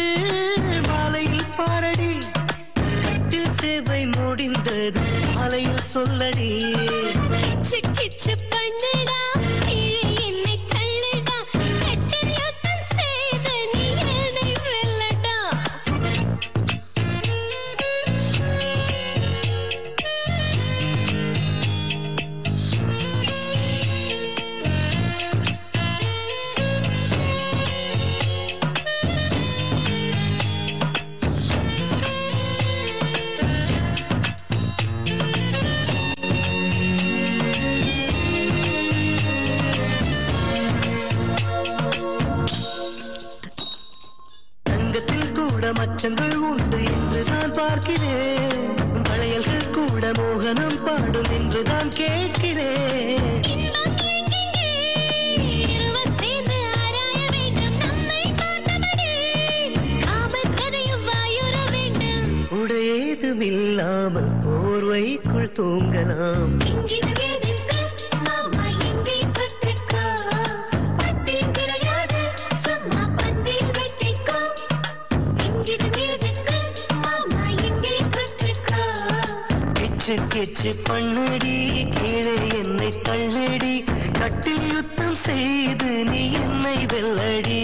மாலையில் பாரடி கட்டில் சேவை முடிந்தது மாலையில் சொல்லடி கிச்சு கிச்சு பண்ணுடா கீழே என்னை தள்ளுடா கட்டில் யுத்தம் செய்து நீ என்னை வெல்லடா தங்கத்தில் கூட மச்சங்கள் உண்டு என்று தான் பார்க்கிறேன் வளையல்கள் கூட மோகனம் பாடும் என்று தான் கேட்கிறேன் இன்பம் எங்கெங்கே? இருவர் சேர்ந்து ஆராய வேண்டும் நம்மை பார்த்தபடி. காமன் கதையும் வாயுற வேண்டும். உடையேதுமில்லாமல் போர்வைக்குள் தூங்கலாம் இங்கிது எதுக்கு? மாமா எங்கே கற்றுக்கோ? பட்டில் கிடையாது, சும்மா பந்தில் வெட்டிக்கோ. இங்கிது எதுக்கு? மாமா எங்கே கற்றுக்கோ? கிச்சு கிச்சு பண்ணுடி கீழே என்னை தள்ளடி கட்டில் யுத்தம் செய்து நீ என்னை வெல்லடி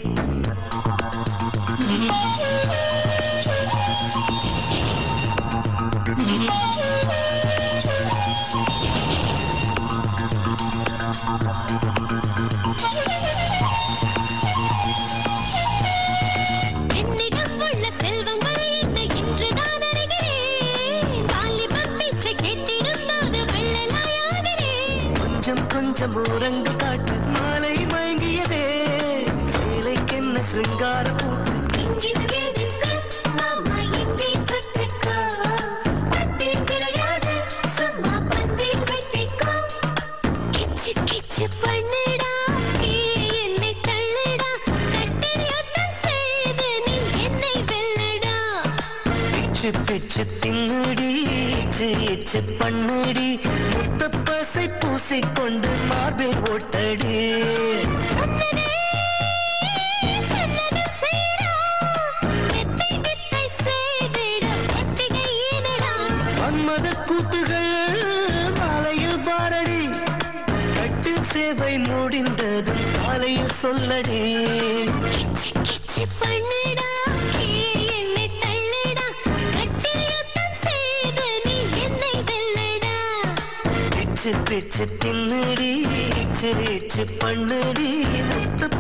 என்னிடம் உள்ள செல்வங்கள் என்ன இன்றுதான் அறிகிறேன். வாலிபம் பிச்சை கேட்டிடும் போது வள்ளலாயாகிறேன். கொஞ்சம் கொஞ்சம் ஓரங்கள் காட்டு மாலை மயங்கியதே சேலைக்கென்ன சிருங்கார பூட்டு இங்கிது எதுக்கு? மாமா எங்கே கற்றுக்கோ? பட்டில் கிடையாது, சும்மா பந்தில் வெட்டிக்கோ. கிச்சு கிச்சு பண்ணுடா, கீழே என்னை தள்ளுடா. கட்டில் யுத்தம் செய்து நீ என்னை வெல்லடா. பிச்சு பிச்சு தின்னுடி இச்சு இச்சு பண்ணுடி முத்த பசை பூசிக்கொண்டு மார்பில் ஓட்டடி சொன்னதே, சொன்னது செய்டா. வித்தை வித்தை செய்திட ஒத்திகை ஏனடா? மன்மத கூத்துகள் மாலையில் பாரடி கட்டில் சேவை முடிந்ததும் காலையில் சொல்லடி கிச்சு கிச்சு பண்ணுடா, கீழே என்னை தள்ளுடா. கட்டில் யுத்தம் செய்து நீ என்னை வெல்லடா. பிச்சு பிச்சு தின்னுடி இச்சு இச்சு பண்ணுடி முத்த